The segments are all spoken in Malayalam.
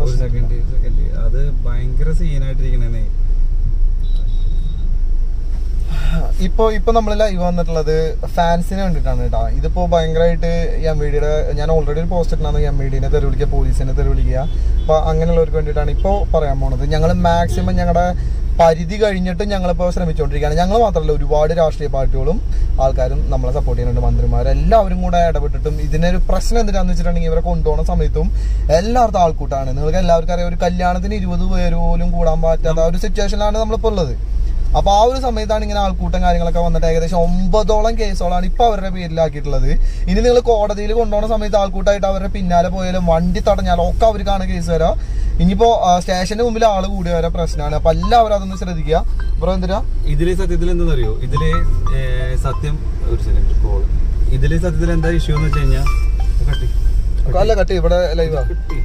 ഒരു സെക്കൻഡ് സെക്കൻഡ് അത് ഭയങ്കര സീനായിട്ടിരിക്കണേ ഇപ്പൊ ഇപ്പൊ നമ്മൾ ലൈവ് വന്നിട്ടുള്ളത് ഫാൻസിന് വേണ്ടിയിട്ടാണ് കേട്ടോ ഇതിപ്പോ ഭയങ്കരമായിട്ട് എം വി ഡിയുടെ ഞാൻ ഓൾറെഡി ഒരു പോസ്റ്റ് ഇട്ടാണ് എം വി ഡിനെ തെറി വിളിക്കുക പോലീസിനെ തെറി വിളിക്കുക അപ്പൊ അങ്ങനെയുള്ളവർക്ക് വേണ്ടിയിട്ടാണ് ഇപ്പൊ പറയാൻ പോണത് ഞങ്ങൾ മാക്സിമം ഞങ്ങളുടെ പരിധി കഴിഞ്ഞിട്ട് ഞങ്ങളിപ്പോൾ ശ്രമിച്ചുകൊണ്ടിരിക്കുകയാണ് ഞങ്ങൾ മാത്രമല്ല ഒരുപാട് രാഷ്ട്രീയ പാർട്ടികളും ആൾക്കാരും നമ്മളെ സപ്പോർട്ട് ചെയ്യുന്നുണ്ട് മന്ത്രിമാർ എല്ലാവരും കൂടെ ഇടപെട്ടിട്ടും ഇതിനൊരു പ്രശ്നം എന്തിനാന്ന് വെച്ചിട്ടുണ്ടെങ്കിൽ ഇവരെ കൊണ്ടുപോകുന്ന സമയത്തും എല്ലായിടത്തും ആൾക്കൂട്ടാണ് നിങ്ങൾക്ക് എല്ലാവർക്കും അറിയാം ഒരു കല്യാണത്തിന് ഇരുപത് പേര് പോലും കൂടാൻ പറ്റാത്ത ആ ഒരു സിറ്റുവേഷനിലാണ് നമ്മളിപ്പോൾ ഉള്ളത് അപ്പൊ ആ ഒരു സമയത്താണ് ഇങ്ങനെ ആൾക്കൂട്ടം കാര്യങ്ങളൊക്കെ വന്നിട്ട് ഏകദേശം ഒമ്പതോളം കേസുകളാണ് ഇപ്പൊ അവരുടെ പേരിലാക്കിയിട്ടുള്ളത് ഇനി നിങ്ങൾ കോടതിയിൽ കൊണ്ടുപോകുന്ന സമയത്ത് ആൾക്കൂട്ടമായിട്ട് അവരുടെ പിന്നാലെ പോയാലും വണ്ടി തടഞ്ഞാലും ഒക്കെ അവർക്കാണ് കേസ് വരാം ഇനിയിപ്പോ ആ, സ്റ്റേഷന്റെ മുമ്പിൽ ആള് കൂടി വരെ പ്രശ്നമാണ് അപ്പൊ എല്ലാവരും അതൊന്ന് ശ്രദ്ധിക്കുക ബ്രോ എന്തിനാ ഇതില് സത്യത്തിൽ എന്താണെന്നറിയോ ഇതില് ഏ, സത്യം ഒരു സെക്കൻഡ് കോൾ ഇതില് സത്യത്തിൽ എന്താ ഇഷ്യൂ എന്ന് വെച്ച് കഴിഞ്ഞാൽ അല്ല കട്ടി ഇവിടെ ലൈവാ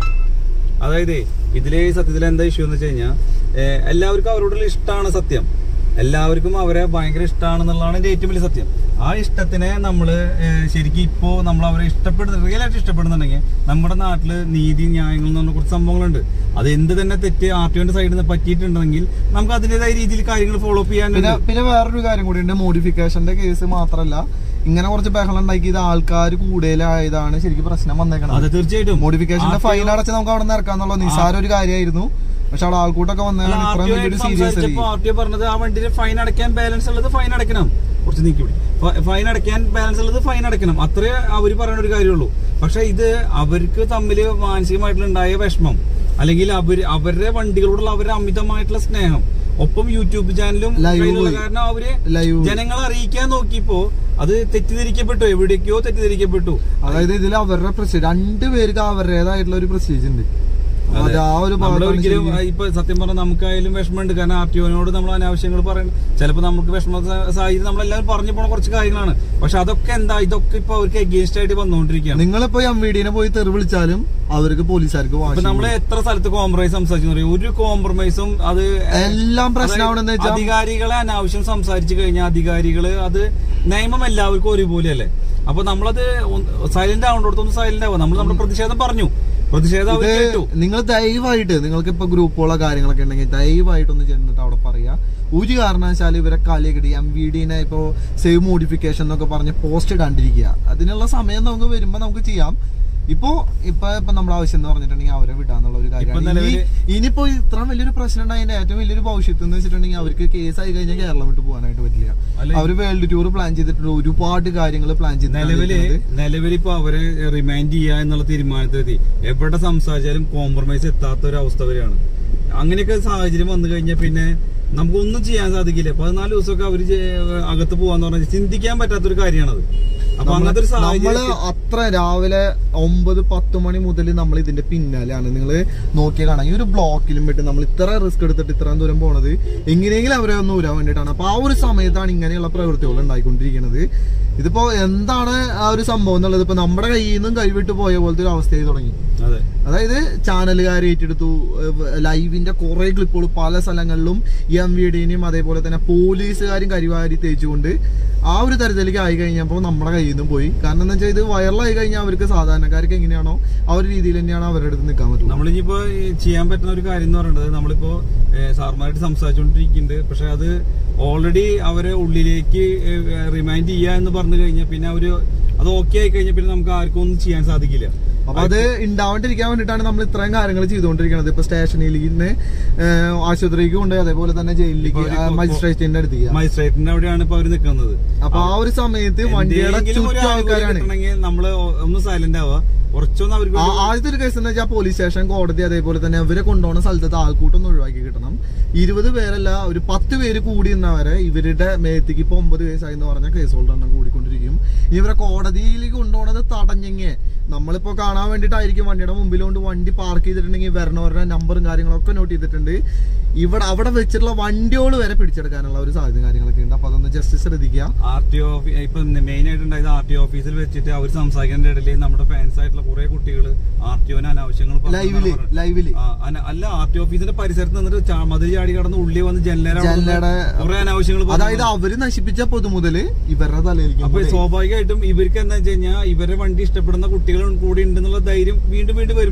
അതായത് ഇതില് സത്യത്തിൽ എന്താ ഇഷ്യൂ എന്ന് വെച്ച് കഴിഞ്ഞാൽ എല്ലാവർക്കും അവരോടുള്ള ഇഷ്ടമാണ് സത്യം എല്ലാവർക്കും അവരെ ഭയങ്കര ഇഷ്ടമാണെന്നുള്ളതാണ് എൻ്റെ ഏറ്റവും വലിയ സത്യം ആ ഇഷ്ടത്തിനെ നമ്മൾ ശരിക്കും ഇപ്പോൾ നമ്മൾ അവരെ ഇഷ്ടപ്പെടുന്ന റിയലായിട്ട് ഇഷ്ടപ്പെടുന്നുണ്ടെങ്കിൽ നമ്മുടെ നാട്ടിൽ നീതി ന്യായങ്ങൾ എന്ന് പറഞ്ഞ കുറച്ച് സംഭവങ്ങളുണ്ട് അത് എന്ത് തന്നെ തെറ്റ് ആർ ടി ഒന്റെ സൈഡിൽ നിന്ന് പറ്റിയിട്ടുണ്ടെങ്കിൽ നമുക്ക് അതിൻ്റെതായ രീതിയിൽ കാര്യങ്ങൾ ഫോളോ അപ്പ് പിന്നെ ചെയ്യാനുണ്ട് പിന്നെ വേറൊരു കാര്യം കൂടി ഉണ്ട് മോഡിഫിക്കേഷന്റെ കേസ് മാത്രല്ല ഇങ്ങനെ കുറച്ച് ബഹളം ഉണ്ടാക്കിയത് ആൾക്കാർ കൂടുതലായതാണ് ശരിക്കും പ്രശ്നം അത് വന്നേക്കണത് തീർച്ചയായിട്ടും മോഡിഫിക്കേഷന്റെ ഫൈൻ അടച്ച് നമുക്ക് അവിടെ നിന്ന് ഇറക്കാന്നുള്ള നിസ്സാര ഒരു കാര്യമായിരുന്നു പക്ഷെ അവിടെ ആൾക്കൂട്ടൊക്കെ വന്നതാണ് ഇത്രയും വലിയൊരു സീരിയസ് ആർ ടി ഒ പറഞ്ഞത് ആ വണ്ടിയിൽ ഫൈൻ അടയ്ക്കാൻ ബാലൻസ് ഉള്ളത് ഫൈൻ അടയ്ക്കണം കുറച്ച് നീക്കി പിടി ഫൈൻ അടയ്ക്കാൻ ബാലൻസ് ഉള്ളത് ഫൈൻ അടയ്ക്കണം അത്രേ അവർ പറയുന്ന ഒരു കാര്യമുള്ളൂ പക്ഷെ ഇത് അവർക്ക് തമ്മിൽ മാനസികമായിട്ടുണ്ടായ വിഷമം അല്ലെങ്കിൽ അവർ അവരുടെ വണ്ടികളോടുള്ള അവരുടെ അമിതമായിട്ടുള്ള സ്നേഹം ഒപ്പം യൂട്യൂബ് ചാനലും Live കയ്യിലുള്ള പോയി. കാരണം അവര് ലൈവ് ജനങ്ങളെ അറിയിക്കാൻ നോക്കിയപ്പോ അത് തെറ്റിദ്ധരിക്കപ്പെട്ടു എവിടേക്കോ തെറ്റിദ്ധരിക്കപ്പെട്ടു അതായത് ഇതിൽ അവരുടെ പ്രസ്റ്റേജ് രണ്ടുപേർക്ക് അവരുടേതായിട്ടുള്ള ഒരു പ്രസ്റ്റേജ് ഉണ്ട് അപ്പൊ അത് ആ ഒരു നമ്മൾ ഭാഗത്താണ് ഒരിക്കലും ശരിക്കും- ഇപ്പൊ സത്യം പറഞ്ഞാൽ നമുക്കായാലും വിഷമമുണ്ട് കാരണം ആർ ടി ഒനോട് നമ്മൾ അനാവശ്യങ്ങൾ പറയണം ചിലപ്പോൾ നമുക്ക് വിഷമ സ- സാഹചര്യം നമ്മളെല്ലാവരും പറഞ്ഞു പോണ കുറച്ച് കാര്യങ്ങളാണ് പക്ഷെ അതൊക്കെ എന്താ ഇതൊക്കെ ഇപ്പൊ അവർക്ക് എഗെയിൻസ്റ്റ് ആയിട്ട് വന്നുകൊണ്ടിരിക്കുകയാണ് നിങ്ങളിപ്പോ എം വി ഡിനെ പോയി തെറി വിളിച്ചാലും അവർക്ക് പോലീസുകാർക്ക് ഇപ്പൊ വാശി നമ്മൾ എത്ര സ്ഥലത്ത് കോംപ്രമൈസ് സംസാരിച്ചു പറയും ഒരു കോംപ്രമൈസും അത് എല്ലാം പ്രശ്നമാണെന്ന് അതായത് വെച്ചാൽ അധികാരികളെ അനാവശ്യം സംസാരിച്ചു കഴിഞ്ഞാൽ അധികാരികള് അത് നിയമം എല്ലാവർക്കും ഒരുപോലെയല്ലേ അപ്പൊ നമ്മളത് സൈലന്റ് ആവേണ്ടടുത്തൊന്ന് സൈലന്റ് ആവുക നമ്മൾ നമ്മുടെ പ്രതിഷേധം പറഞ്ഞു പ്രതിഷേധം അവർ കേട്ടു നിങ്ങൾ ദയവായിട്ട് നിങ്ങൾക്ക് ഇപ്പൊ ഗ്രൂപ്പുകളോ കാര്യങ്ങളൊക്കെ ഉണ്ടെങ്കിൽ ദയവായിട്ടൊന്ന് ചെന്നിട്ട് അവിടെ പറയാ ഒരു കാരണവശാൽ ഇവരെ കളിയൊക്കെ എം വി ഡിനെ ഇപ്പോ സേവ് മോഡിഫിക്കേഷൻ എന്നൊക്കെ പറഞ്ഞ് പോസ്റ്റ് ഇടാണ്ടിരിക്കുക അതിനുള്ള സമയം നമുക്ക് വരുമ്പോ നമുക്ക് ചെയ്യാം ഇപ്പോ ഇപ്പൊ ഇപ്പൊ നമ്മുടെ ആവശ്യം എന്ന് പറഞ്ഞിട്ടുണ്ടെങ്കിൽ അവരെ വിടാന്നുള്ള ഒരു ഇപ്പൊ കാര്യമാണ് ഇനി നിലവില് ഇനിയിപ്പോ ഇത്ര വലിയൊരു പ്രശ്നം ഉണ്ടായതിന്റെ ഏറ്റവും വലിയൊരു ഭവിഷ്യത്ത് എന്ന് വെച്ചിട്ടുണ്ടെങ്കിൽ അവർക്ക് കേസ് ആയി കഴിഞ്ഞാൽ കേരളം വിട്ട് പോകാനായിട്ട് പറ്റില്ല അല്ല, അവര് വേൾഡ് ടൂർ പ്ലാൻ ചെയ്തിട്ടുണ്ട് ഒരുപാട് കാര്യങ്ങൾ പ്ലാൻ നിലവില് ചെയ്തിട്ടുണ്ട് നിലവിലിപ്പോ അവര് റിമൈൻഡ് ചെയ്യുക എന്നുള്ള തീരുമാനത്തിലെത്തി എവിടെ സംസാരിച്ചാലും കോംപ്രമൈസ് എത്താത്ത ഒരു അവസ്ഥ വരെയാണ് അങ്ങനെയൊക്കെ സാഹചര്യം വന്നു കഴിഞ്ഞാൽ പിന്നെ നമുക്കൊന്നും ചെയ്യാൻ സാധിക്കില്ല പതിനാല് ദിവസമൊക്കെ അവര് ജെ- അകത്ത് പോവാന്ന് പറഞ്ഞാൽ ചിന്തിക്കാൻ പറ്റാത്തൊരു കാര്യമാണത് അപ്പൊ അങ്ങനത്തെ ഒരു നമ്മള് സാഹചര്യം അത്ര രാവിലെ ഒമ്പത് പത്ത് മണി മുതൽ നമ്മൾ ഇതിന്റെ പിന്നാലെയാണ് നിങ്ങൾ നോക്കിയ കാണാം ഈ ഒരു ബ്ലോക്കിലും വിട്ട് നമ്മൾ ഇത്ര റിസ്ക് എടുത്തിട്ട് ഇത്രയും ദൂരം പോണത് എങ്ങനെയെങ്കിലും അവരെ ഒന്ന് ഊരാൻ വേണ്ടിയിട്ടാണ് അപ്പൊ ആ ഒരു സമയത്താണ് ഇങ്ങനെയുള്ള പ്രവൃത്തികൾ ഉണ്ടായിക്കൊണ്ടിരിക്കുന്നത് ഇതിപ്പോ എന്താണ് ആ ഒരു സംഭവം എന്നുള്ളത് ഇപ്പൊ നമ്മുടെ കയ്യിൽ നിന്നും കൈവിട്ട് പോയ പോലത്തെ ഒരു അവസ്ഥയായി തുടങ്ങി അതെ അതായത് ചാനലുകാർ ഏറ്റെടുത്തു ഏഹ് ലൈവിന്റെ കുറെ ക്ലിപ്പുകൾ പല സ്ഥലങ്ങളിലും എം വി ഡിനെയും അതേപോലെ തന്നെ പോലീസുകാരും കരിവാരി തേച്ചുകൊണ്ട് ആ ഒരു തരത്തിലേക്ക് ആയി കഴിഞ്ഞപ്പോൾ നമ്മുടെ കയ്യിൽ നിന്നും പോയി കാരണം എന്താ വെച്ചാൽ ഇത് വൈറലായി കഴിഞ്ഞാൽ അവർക്ക് സാധാരണക്കാർക്ക് എങ്ങനെയാണോ ആ ഒരു രീതിയിൽ തന്നെയാണ് അവരുടെ അടുത്ത് നിൽക്കാൻ പറ്റുള്ളൂ നമ്മളിനിപ്പോ ഈ ചെയ്യാൻ പറ്റുന്ന ഒരു കാര്യം എന്ന് പറയുന്നത് നമ്മളിപ്പോ ഏഹ്, സാറുമായിട്ട് സംസാരിച്ചുകൊണ്ടിരിക്കുന്നുണ്ട് പക്ഷെ അത് ഓൾറെഡി അവരെ ഉള്ളിലേക്ക് റിമൈൻഡ് ചെയ്യുക എന്ന് പറഞ്ഞു കഴിഞ്ഞാൽ പിന്നെ അവര് അത് ഓക്കെ ആയി കഴിഞ്ഞാൽ പിന്നെ നമുക്ക് ആർക്കും ഒന്നും ചെയ്യാൻ സാധിക്കില്ല അപ്പൊ അത് ഉണ്ടാവാണ്ടിരിക്കാൻ വേണ്ടിയിട്ടാണ് നമ്മൾ ഇത്രയും കാര്യങ്ങൾ ചെയ്തുകൊണ്ടിരിക്കുന്നത് ഇപ്പൊ സ്റ്റേഷനിലേക്ക് നിന്ന് ആശുപത്രിക്ക് കൊണ്ട് അതേപോലെ തന്നെ ജയിലിലേക്ക് ഇപ്പൊ ഒരു- മജിസ്ട്രേറ്റിന്റെ അടുത്തേക്ക് മജിസ്ട്രേറ്റിന്റെ അവിടെയാണ് ഇപ്പൊ അവര് നിൽക്കുന്നത് അപ്പൊ ആ ഒരു സമയത്ത് വണ്ടിയുടെ എന്തെങ്കിലും ഒരു ചുറ്റും ആനുകൂല്യം ആൾക്കാരാണ് കിട്ടണമെങ്കിൽ നമ്മള് ഒന്ന് സൈലന്റ് ആവുക കുറച്ചൊന്നും അവർക്ക് ആ- ആദ്യത്തെ ഒരു കേസ് എന്ന് വെച്ചാൽ പോലീസ് സ്റ്റേഷൻ കോടതി അതേപോലെ തന്നെ ഇവരെ കൊണ്ടുപോകുന്ന സ്ഥലത്ത് ആൾക്കൂട്ടം ഒന്ന് ഒഴിവാക്കി കിട്ടണം ഇരുപത് പേരല്ല ഒരു പത്ത് പേര് കൂടി നിന്നവരെ ഇവരുടെ മേത്തേക്ക് ഇപ്പൊ ഒമ്പത് കേസായി എന്ന് പറഞ്ഞ കേസ് ഹോൾഡർ എണ്ണം കൂടിക്കൊണ്ടിരിക്കും ഇവരെ കോടതിയിലേക്ക് കൊണ്ടുപോകുന്നത് തടഞ്ഞെങ്കിൽ നമ്മളിപ്പോ കാണാൻ വേണ്ടിയിട്ടായിരിക്കും വണ്ടിയുടെ മുമ്പിൽ കൊണ്ട് വണ്ടി പാർക്ക് ചെയ്തിട്ടുണ്ടെങ്കിൽ വരണവരുടെ നമ്പറും കാര്യങ്ങളൊക്കെ നോട്ട് ചെയ്തിട്ടുണ്ട് ഇവിടെ അവിടെ വെച്ചിട്ടുള്ള വണ്ടിയോട് വരെ പിടിച്ചെടുക്കാനുള്ള ഒരു സാധ്യത കാര്യങ്ങളൊക്കെ ഉണ്ട് അപ്പൊ അതൊന്ന് ജസ്റ്റ് ശ്രദ്ധിക്കുക ആർ ടി ഒ ഇപ്പൊ മെയിൻ ആയിട്ട് ഉണ്ടായത് ആർ ടി ഓഫീസിൽ വെച്ചിട്ട് അവർ സംസാരിക്കുന്നതിന്റെ ഇടയിൽ നമ്മുടെ ഫാൻസ് ആയിട്ടുള്ള കുറെ കുട്ടികൾ ആർ ടി ഒന് അനാവശ്യങ്ങൾ പറഞ്ഞു ലൈവില് എന്നാണ് ലൈവില് ആ, അന- അല്ല ആർ ടി ഓഫീസിന്റെ പരിസരത്ത് നിന്നിട്ട് ചാ- മതിൽ ചാടി കടന്ന് ഉള്ളി വന്ന് ജനലേര ജനലേടെ കുറെ അനാവശ്യങ്ങൾ അതായത് അവര് നശിപ്പിച്ച പൊതുമുതല് ഇവരുടെ തലയിലേക്ക് അപ്പൊ കൊണ്ടുപോയി. സ്വാഭാവികമായിട്ടും ഇവർക്ക് എന്താ വെച്ച് കഴിഞ്ഞാൽ ഇവരെ വണ്ടി ഇഷ്ടപ്പെടുന്ന കുട്ടികൾ കൂടി ഉണ്ടെന്നുള്ള ധൈര്യം വീണ്ടും വീണ്ടും വരുമ്പോ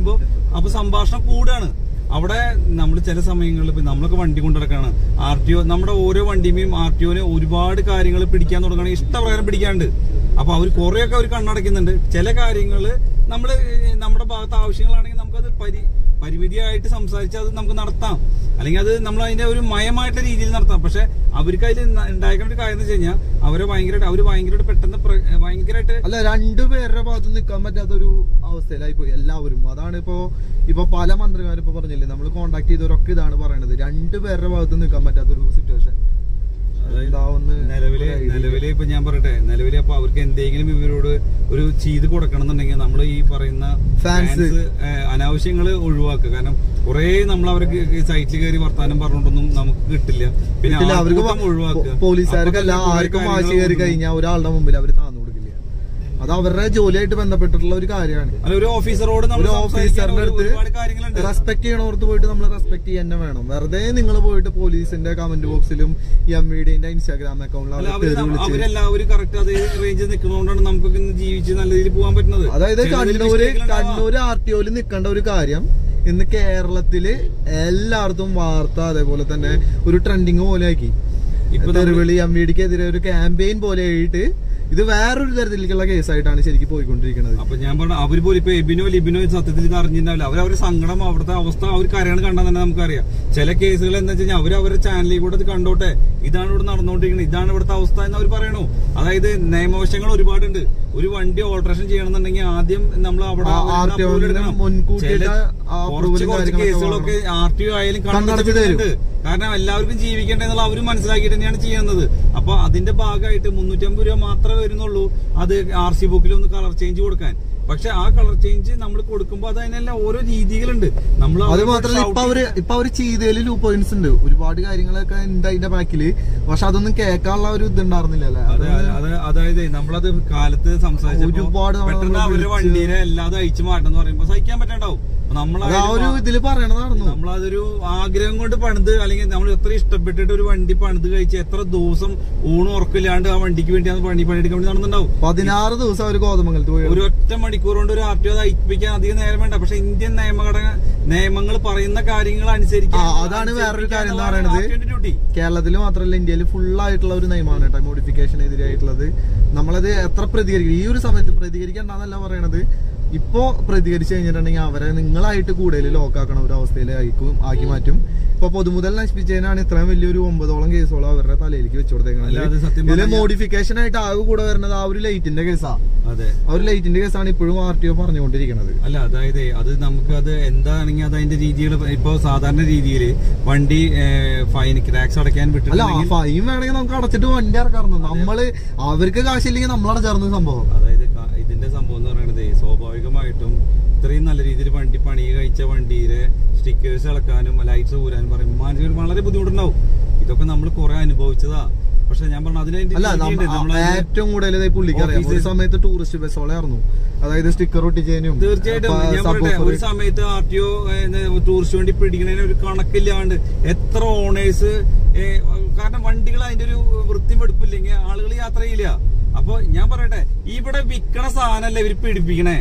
അപ്പൊ സംഭാഷണം കൂടാണ് അവിടെ നമ്മൾ ചില സമയങ്ങളിൽ ഇപ്പൊ നമ്മളൊക്കെ വണ്ടി കൊണ്ടിടക്കാണ് ആർ ടി ഒ നമ്മുടെ ഓരോ വണ്ടിയുമെയും ആർ ടി ഒന് ഒരുപാട് കാര്യങ്ങൾ പിടിക്കാൻ തുടങ്ങുകയാണെങ്കിൽ ഇഷ്ടപ്രകാരം പിടിക്കാണ്ട് അപ്പൊ അവർ കുറെയൊക്കെ അവർ കണ്ണടയ്ക്കുന്നുണ്ട് ചില കാര്യങ്ങൾ നമ്മൾ നമ്മുടെ ഭാഗത്ത് ആവശ്യങ്ങളാണെങ്കിൽ നമുക്കത് പരി പരിമിതിയായിട്ട് സംസാരിച്ച് അത് നമുക്ക് നടത്താം അല്ലെങ്കിൽ അത് നമ്മൾ അതിന്റെ ഒരു മയമായിട്ടുള്ള രീതിയിൽ നടത്താം പക്ഷെ അവർക്ക് അതിൽ ഉണ്ടായിരിക്കുന്ന ഒരു കാര്യം എന്ന് വെച്ച് കഴിഞ്ഞാൽ അവരെ ഭയങ്കരമായിട്ട് അവർ ഭയങ്കരമായിട്ട് പെട്ടെന്ന് പ്ര- ഭയങ്കരമായിട്ട് അല്ല രണ്ടുപേരുടെ ഭാഗത്ത് നിൽക്കാൻ പറ്റാത്ത ഒരു അവസ്ഥയിലായി പോയി എല്ലാവരും അതാണ് ഇപ്പോ ഇപ്പൊ പല മന്ത്രിമാരും ഇപ്പൊ പറഞ്ഞില്ലേ നമ്മൾ കോണ്ടാക്ട് ചെയ്തവരൊക്കെ ഇതാണ് പറയണത് രണ്ടുപേരുടെ ഭാഗത്ത് നിൽക്കാൻ പറ്റാത്ത ഒരു സിറ്റുവേഷൻ എന്താവുന്ന നിലവില് നിലവില് ഇപ്പൊ ഞാൻ പറയട്ടെ നിലവില് അപ്പൊ അവർക്ക് എന്തെങ്കിലും ഇവരോട് ഒരു ചെയ്ത് കൊടുക്കണം എന്നുണ്ടെങ്കിൽ നമ്മൾ ഈ പറയുന്ന Fans. fans, ഏഹ്, അനാവശ്യങ്ങള് ഒഴിവാക്കുക കാരണം കുറെ നമ്മൾ അവർക്ക് സൈറ്റിൽ കയറി വർത്താനം പറഞ്ഞിട്ടൊന്നും നമുക്ക് കിട്ടില്ല പിന്നെ കിട്ടില്ല, അവർക്ക് ആൾക്കൂട്ടം ഒഴിവാക്കുക പോ- പോലീസുകാർക്കല്ല അപ്പൊ തന്നെ ആർക്കും കുറെ വാശി കാര്യങ്ങൾ കയറി കഴിഞ്ഞാൽ ഒരാളുടെ മുമ്പിൽ അവർ താന്നു കൊടുക്കില്ല അത് അവരുടെ ജോലിയായിട്ട് ബന്ധപ്പെട്ടിട്ടുള്ള ഒരു കാര്യമാണ് അല്ല ഒരു ഓഫീസറോട് നമ്മൾ ഒരു ഓഫീസറിന്റെ അടുത്ത് ഒരുപാട് കാര്യങ്ങളുണ്ട് റെസ്പെക്ട് ചെയ്യണോർത്ത് പോയിട്ട് നമ്മൾ റെസ്പെക്ട് ചെയ്യാൻ തന്നെ വേണം വെറുതെ നിങ്ങൾ പോയിട്ട് പോലീസിന്റെ കമന്റ് ബോക്സിലും എം വി ഡിന്റെ ഇൻസ്റ്റാഗ്രാം അക്കൗണ്ടിൽ അല്ല, അവർ അവര് തെറി വിളിച്ച് അവരെല്ലാവരും കറക്റ്റ് അതേ റേഞ്ചിൽ നിൽക്കുന്നതുകൊണ്ടാണ് നമുക്കൊക്കെ ഇന്ന് ജീവിച്ച് നല്ല രീതിയിൽ പോകാൻ പറ്റുന്നത് അതായത് ചിലതിൽ കണ്ണൂര് mistake ഉണ്ടാവാം. കണ്ണൂര് ആർ ടി ഒയിൽ നിൽക്കേണ്ട ഒരു കാര്യം ഇന്ന് കേരളത്തില് എല്ലായിടത്തും വാർത്ത അതേപോലെ തന്നെ ഒരു ട്രെൻഡിങ് പോലെ ആക്കി ഇപ്പൊ തെരുവിളി എം വി ഡിക്കെതിരെ ഒരു ക്യാമ്പയിൻ പോലെ ആയിട്ട് ഇത് വേറൊരു തരത്തിലേക്കുള്ള കേസായിട്ടാണ് ശരിക്കും പോയിക്കൊണ്ടിരിക്കുന്നത് അപ്പൊ ഞാൻ പറഞ്ഞ അവര് പോലും ഇപ്പൊ എബിനോ ലിബിനോ സത്യത്തിൽ ഇത് അറിഞ്ഞിട്ടുണ്ടാവില്ല അവർ അവരുടെ സങ്കടം അവിടുത്തെ അവസ്ഥ അവർ കരയാണ് കണ്ടാൽ തന്നെ നമുക്കറിയാം ചില കേസുകൾ എന്താ വെച്ച് കഴിഞ്ഞാൽ അവർ അവരുടെ ചാനലിൽ കൂടെ ഇത് കണ്ടോട്ടെ ഇതാണ് ഇവിടെ നടന്നുകൊണ്ടിരിക്കുന്നത് ഇതാണ് ഇവിടുത്തെ അവസ്ഥ എന്ന് അവർ പറയണു അതായത് നിയമവശങ്ങൾ ഒരുപാടുണ്ട് ഒരു വണ്ടി ഓൾട്രേഷൻ ചെയ്യണമെന്നുണ്ടെങ്കിൽ ആദ്യം നമ്മൾ അവിടെ ആ, വരുന്ന RTO approval എടുക്കണം. മുൻകൂട്ടിയിട്ട് ചില- ആ കുറച്ച് approval കുറച്ച് കാര്യങ്ങളൊക്കെ കേസുകളൊക്കെ ആർ ടി ഒ ആയാലും കണ്ണടച്ച് കണ്ണടച്ചിട്ടുണ്ട് കാരണം എല്ലാവർക്കും ജീവിക്കണ്ടേ എന്നുള്ള അവരും മനസ്സിലാക്കിയിട്ട് തന്നെയാണ് ചെയ്യുന്നത് അപ്പൊ അതിന്റെ ഭാഗമായിട്ട് മുന്നൂറ്റമ്പത് രൂപ മാത്രമേ വരുന്നുള്ളൂ അത് ആർ സി ബുക്കിൽ ഒന്ന് കളർ ചേഞ്ച് കൊടുക്കാൻ പക്ഷെ ആ കളർ ചേഞ്ച് നമ്മൾ കൊടുക്കുമ്പോൾ അത് അതിനെല്ലാം ഓരോ രീതികളുണ്ട് നമ്മൾ അത് മാത്രല്ല ഇപ്പൊ അവര് ഇപ്പൊ അവര് ചെയ്തതിൽ ലൂ പോയിന്റ്സ് ഉണ്ട് ഒരുപാട് കാര്യങ്ങളൊക്കെ ഉണ്ട് അതിന്റെ ബാക്കില് പക്ഷെ അതൊന്നും കേൾക്കാനുള്ള ഒരു ഇത് ഉണ്ടായിരുന്നില്ലല്ലേ അതെ അതെ, അത് അതായത് നമ്മളത് കാലത്ത് സംസാരിച്ചപ്പോ ഒരുപാട് നമ്മള് പെട്ടെന്ന് അവരുടെ വിളിച്ച് വണ്ടീനെ എല്ലാതും അയച്ചു മാറ്റണം എന്ന് പറയുമ്പോ സഹിക്കാൻ പറ്റണ്ടാവും നമ്മൾ അത് ആ ഒരു ഇതില് പറയണതായിരുന്നു നമ്മളതൊരു ആഗ്രഹം കൊണ്ട് പണിത് അല്ലെങ്കിൽ നമ്മൾ എത്ര ഇഷ്ടപ്പെട്ടിട്ട് ഒരു വണ്ടി പണിത് കഴിച്ച് എത്ര ദിവസം ഊണും ഉറക്കില്ലാണ്ട് ആ വണ്ടിക്ക് വേണ്ടി അത് പണി പണിയെടുക്കാൻ വേണ്ടി നടന്നുണ്ടാവും പതിനാറ് ദിവസം അവര് കോതമംഗലത്ത് പോയി ഒരു ഒറ്റ മണിക്കൂർ കൊണ്ട് ഒരു ആർ ടി ഒ അയപ്പിക്കാൻ അധികം നേരം വേണ്ട പക്ഷെ ഇന്ത്യൻ നിയമഘടന നിയമങ്ങൾ പറയുന്ന കാര്യങ്ങൾ അനുസരിക്കാൻ ആ, അതാണ് വേറൊരു കാര്യം എന്ന് പറയണത്. ഡ്യൂട്ടി കേരളത്തിൽ മാത്രമല്ല ഇന്ത്യയിൽ ഫുൾ ആയിട്ടുള്ള ഒരു നിയമമാണ് കേട്ടോ മോഡിഫിക്കേഷൻ എതിരായിട്ടുള്ളത് നമ്മളത് എത്ര പ്രതികരിക്കും ഈ ഒരു സമയത്ത് പ്രതികരിക്കണ്ടെന്നല്ല പറയണത് ഇപ്പോ പ്രതികരിച്ചു കഴിഞ്ഞിട്ടുണ്ടെങ്കിൽ അവരെ നിങ്ങളായിട്ട് കൂടുതൽ ലോക്കാക്കണ ഒരു അവസ്ഥയിലായിരിക്കും ആക്കി മാറ്റും ഇപ്പൊ പൊതുമുതൽ നശിപ്പിച്ചതിനാണ് ഇത്രയും വലിയൊരു ഒമ്പതോളം കേസുകളും അവരുടെ തലയിലേക്ക് വെച്ചു അല്ലാതെ സത്യം കൊടുത്തേക്കുന്നത് ഇതില് പറഞ്ഞാ- മോഡിഫിക്കേഷൻ ആയിട്ട് ആകെ കൂടെ വരുന്നത് ആ ഒരു ലൈറ്റിന്റെ കേസാ അതെ ആ ഒരു ലൈറ്റിന്റെ കേസാണ് ഇപ്പോഴും ആർ ടി ഒ പറഞ്ഞുകൊണ്ടിരിക്കുന്നത് അല്ല അതായത് അത് നമുക്ക് അത് എന്താണെങ്കിൽ അത് അതിന്റെ രീതികൾ ഇപ്പൊ സാധാരണ രീതിയിൽ വണ്ടി ഫൈൻ ക്രാക്സ് അടയ്ക്കാൻ അല്ല വിട്ടിട്ടുണ്ടെങ്കിൽ ഫൈൻ വേണമെങ്കിൽ നമുക്ക് അടച്ചിട്ട് വണ്ടി ഇറക്കാറുണ്ട് നമ്മള് അവർക്ക് കാശില്ലെങ്കിൽ നമ്മളാണ് ചേർന്ന സംഭവം അതായത് ക- ഇതിന്റെ സംഭവം എന്ന് പറയുന്നത് സ്വാഭാവികമായിട്ടും ഇത്രയും നല്ല രീതിയിൽ വണ്ടി പണി കഴിച്ച വണ്ടിയിലെ സ്റ്റിക്കേഴ്സ് ഇളക്കാനും ലൈറ്റ്സ് ഊരാനും പറയുമ്പോൾ മാനസിക വളരെ ബുദ്ധിമുട്ടുണ്ടാവും ഇതൊക്കെ നമ്മൾ കുറെ അനുഭവിച്ചതാ പക്ഷെ ഞാൻ പറഞ്ഞു അതിന് അതിന്റെ അല്ല രീതിയുണ്ട്. നമ്മ- നമ്മളതിന് ഏറ്റവും കൂടുതൽ പുള്ളിക്ക് അറിയാം ഒരു ഓഫീസിൽ- സമയത്ത് ടൂറിസ്റ്റ് ബസ്സോളായിരുന്നു അതായത് സ്റ്റിക്കർ ഒട്ടിച്ചതിനും തീർച്ചയായിട്ടും പ- ഞാൻ സബ് പറയട്ടെ ഓഫർ. ഒരു സമയത്ത് ആർ ടി ഒ ടൂറിസ്റ്റ് വണ്ടി പിടിക്കുന്നതിന് ഒരു കണക്കില്ലാണ്ട് എത്ര ഓണേഴ്സ് കാരണം വണ്ടികൾ അതിന്റെ ഒരു വൃത്തിയും വെടുപ്പില്ലെങ്കിൽ ആളുകൾ യാത്ര ചെയ്യില്ല അപ്പൊ ഞാൻ പറയട്ടെ ഇവിടെ വിൽക്കണ സാധനമല്ല ഇവര് പിടിപ്പിക്കണേ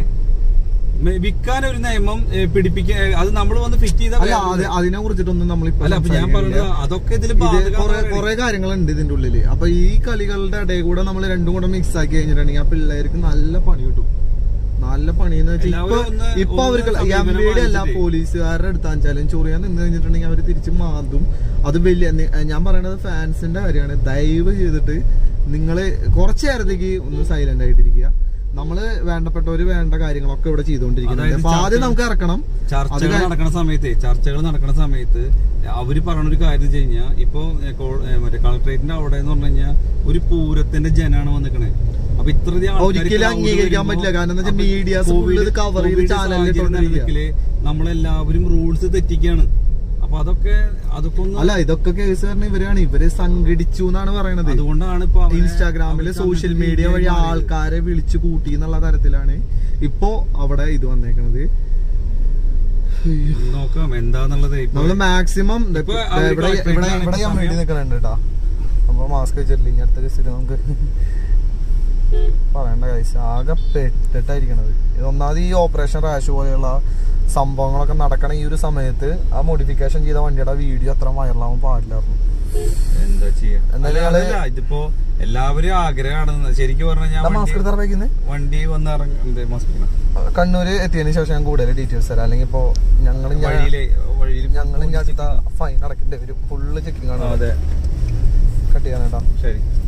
മെ- വിൽക്കാൻ ഒരു നിയമം പിടിപ്പിക്കാൻ അത് നമ്മൾ വന്ന് ഫിറ്റ് ചെയ്ത അല്ല അത് അതിനെ കുറിച്ചിട്ടൊന്നും നമ്മളിപ്പോ അല്ല അപ്പൊ ഞാൻ സംസാരിക്കുന്നില്ല. പറഞ്ഞത് അതൊക്കെ ഇതിൽ ഇത് കുറെ കുറെ കാര്യങ്ങളുണ്ട് ഇതിന്റെ ഉള്ളില് അപ്പൊ ഈ കളികളുടെ ഇടയിൽ കൂടെ നമ്മൾ രണ്ടും കൂടെ മിക്സ് ആക്കി കഴിഞ്ഞിട്ടുണ്ടെങ്കിൽ ആ പിള്ളേർക്ക് നല്ല പണി കിട്ടും നല്ല പണി എന്ന് വെച്ചാൽ ഇപ്പൊ എല്ലാവരും ഒന്ന് ഇപ്പൊ ഒന്ന് അവർക്ക് സമീപനം എം വിയുടെ എല്ലാ പാലിച്ചിട്ടേ. പോലീസുകാരുടെ അടുത്താച്ചാലും ചൊറിയാൻ നിന്ന് കഴിഞ്ഞിട്ടുണ്ടെങ്കിൽ അവർ തിരിച്ച് മാന്തും അത് വലിയ നി- ഞാൻ പറയണത് ഫാൻസിന്റെ കാര്യമാണ് ദയവ് ചെയ്തിട്ട് നിങ്ങള് കുറച്ചു നേരത്തേക്ക് ഒന്ന് സൈലന്റ് ആയിട്ടിരിക്കുക നമ്മള് വേണ്ടപ്പെട്ടവര് വേണ്ട കാര്യങ്ങളൊക്കെ ഇവിടെ ചെയ്തുകൊണ്ടിരിക്കുന്നത് അതായത് അപ്പൊ ആദ്യം ചർച്ച- നമുക്ക് ഇറക്കണം അത് ചർച്ചകൾ കഴി- നടക്കുന്ന സമയത്ത് ചർച്ചകൾ നടക്കുന്ന സമയത്ത് അവര് പറയുന്ന ഒരു കാര്യം വെച്ച് കഴിഞ്ഞാൽ ഇപ്പൊ ഏ, കോ- ഏ, മറ്റേ കളക്ടറേറ്റിന്റെ അവിടെ എന്ന് പറഞ്ഞു കഴിഞ്ഞാൽ ഒരു പൂരത്തിന്റെ ജനാണ് വന്നിക്കണേ അപ്പൊ ഇത്രയധികം ആൾക്കാര് ഒരിക്കലും crowd അംഗീകരിക്കാൻ വരുമ്പോ പറ്റില്ല. കാരണം എന്താ വെച്ചാ അപ്പൊ medias full COVID- ഇത് cover ചെയ്ത് COVID channel ൽ സാഹചര്യം ഇട്ടുകൊണ്ടിരിക്കുക. നിലനിൽക്കല് നമ്മളെല്ലാവരും റൂൾസ് തെറ്റിക്കാണ് അപ്പൊ അതൊക്കെ അതൊക്കെ ഒന്ന് അല്ല ഇതൊക്കെ കേസ് പറഞ്ഞ ഇവരാണ് ഇവര് സംഘടിച്ചു എന്നാണ് പറയണത് അതുകൊണ്ടാണ് ഇപ്പൊ അവരെ- ഇൻസ്റ്റാഗ്രാമില് അവർക്ക് സോഷ്യൽ അങ്ങനത്തെ മീഡിയ വഴി രീതിയിൽ ആൾക്കാരെ വിളിച്ചു കൂട്ടി എന്നുള്ള തരത്തിലാണ് ഇപ്പോ അവിടെ ഇത് വന്നേക്കണത് നോക്കാം എന്താന്നുള്ളത് ഇപ്പൊ നമ്മള് മാക്സിമം ഇപ്പൊ അവര് ഇവിടെ collectorate ഇവിടെ ആണ് ഇവിടെ ഞാൻ സമയം. വേണ്ടി നിൽക്കണുണ്ട് കേട്ടോ അപ്പൊ മാസ്ക് വെച്ചിട്ടില്ല ഇനി അടുത്ത കേസിൽ നമുക്ക് പറയണ്ട കൈസ് ആകെ പെട്ടിട്ടായിരിക്കണത് ഇത് ഒന്നാമത് ഈ ഓപ്പറേഷൻ റാഷ് പോലെയുള്ള സംഭവങ്ങളൊക്കെ നടക്കണ ഈ ഒരു സമയത്ത് ആ മോഡിഫിക്കേഷൻ ചെയ്ത വണ്ടിയുടെ വീഡിയോ അത്ര വൈറലാവാൻ പാടില്ലായിരുന്നു എന്താ ചെയ്യാ എന്നാലും അല്ല, ഞങ്ങള് അതല്ല, ഇതിപ്പോ എല്ലാവരും ആഗ്രഹമാണ് ശരിക്കും പറഞ്ഞാൽ മാസ്ക് വണ്ടി എടുത്താ വെക്കുന്നത് വണ്ടി വന്ന് ഇറങ്ങുന്നത് മാസ്ക് കണ്ണൂര് എത്തിയതിനു ശേഷം ഞാൻ കൂടുതൽ ഡീറ്റെയിൽസ് തരാം അല്ലെങ്കിൽ ഇപ്പോ ഞങ്ങൾ വഴിയിലെ വഴിയിൽ ഞങ്ങൾ ഇനി അടുത്ത ഫൈൻ അടക്കേണ്ടി വരും ഫുള്ള് ചെക്കിംഗ് ആണ് അതെ കട്ട് ചെയ്യാനേട്ടാ ശരി